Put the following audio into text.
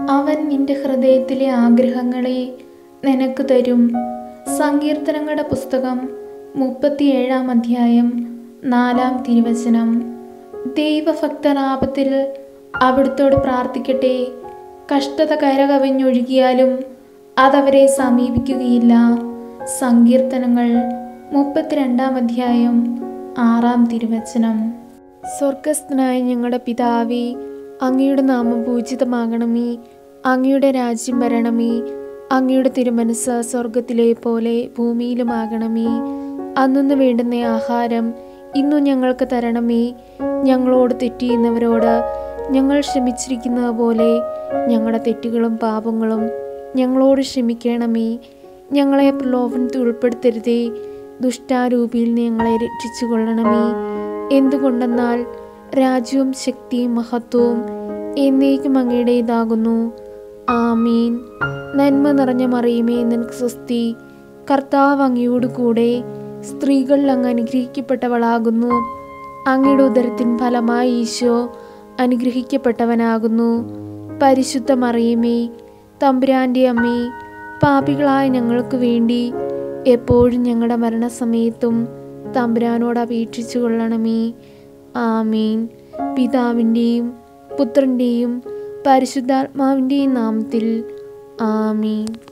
അവൻ നിന്റെ ഹൃദയത്തിലെ ആഗ്രഹങ്ങളെ നിനക്ക് തരും സങ്കീർത്തനങ്ങളുടെ പുസ്തകം മുപ്പത്തിയേഴാം അധ്യായം നാലാം തിരുവചനം ദൈവഭക്തർ ആപത്തിൽ അവിടുത്തോട് പ്രാർത്ഥിക്കട്ടെ കഷ്ടത കരകവിഞ്ഞൊഴുകിയാലും അതവരെ സമീപിക്കുകയില്ല സങ്കീർത്തനങ്ങൾ മുപ്പത്തിരണ്ടാം അധ്യായം ആറാം തിരുവചനം സ്വർഗസ്ഥനായ ഞങ്ങളുടെ പിതാവേ അങ്ങയുടെ നാമം പൂജിതമാകണമേ അങ്ങയുടെ രാജ്യം വരണമേ അങ്ങയുടെ തിരുമനസ് സ്വർഗത്തിലെ പോലെ ഭൂമിയിലുമാകണമേ അന്നു വേണ്ടുന്ന ആഹാരം ഇന്നു ഞങ്ങൾക്ക് തരണമേ ഞങ്ങളോട് തെറ്റിയുന്നവരോട് ഞങ്ങൾ ക്ഷമിച്ചിരിക്കുന്നത് പോലെ ഞങ്ങളുടെ തെറ്റുകളും പാപങ്ങളും ഞങ്ങളോട് ക്ഷമിക്കണമേ ഞങ്ങളെ പ്രലോഭനത്തിൽ ഉൾപ്പെടുത്തരുതേ ദുഷ്ടാരൂപിയിൽ നിന്ന് ഞങ്ങളെ രക്ഷിച്ചു കൊള്ളണമേ എന്തുകൊണ്ടെന്നാൽ രാജ്യവും ശക്തിയും മഹത്വവും എന്നേക്കും അങ്ങയുടേതാകുന്നു ആമീൻ നന്മ നിറഞ്ഞ മറിയുമേ നിനക്ക് സ്വസ്തി കർത്താവ് അങ്ങയോട് കൂടെ സ്ത്രീകൾ അങ്ങ് അനുഗ്രഹിക്കപ്പെട്ടവളാകുന്നു അങ്ങയുടെ ഉദരത്തിൻ ഫലമായി ഈശോ അനുഗ്രഹിക്കപ്പെട്ടവനാകുന്നു പരിശുദ്ധ മറിയമേ തമ്പുരാൻ്റെ അമ്മേ പാപികളായ ഞങ്ങൾക്ക് വേണ്ടി എപ്പോഴും ഞങ്ങളുടെ മരണസമയത്തും തമ്പുരാനോട് അപേക്ഷിച്ചു കൊള്ളണമേ ആമീൻ പിതാവിൻ്റെയും പുത്രൻ്റെയും പരിശുദ്ധാത്മാവിൻ്റെയും നാമത്തിൽ ആമീൻ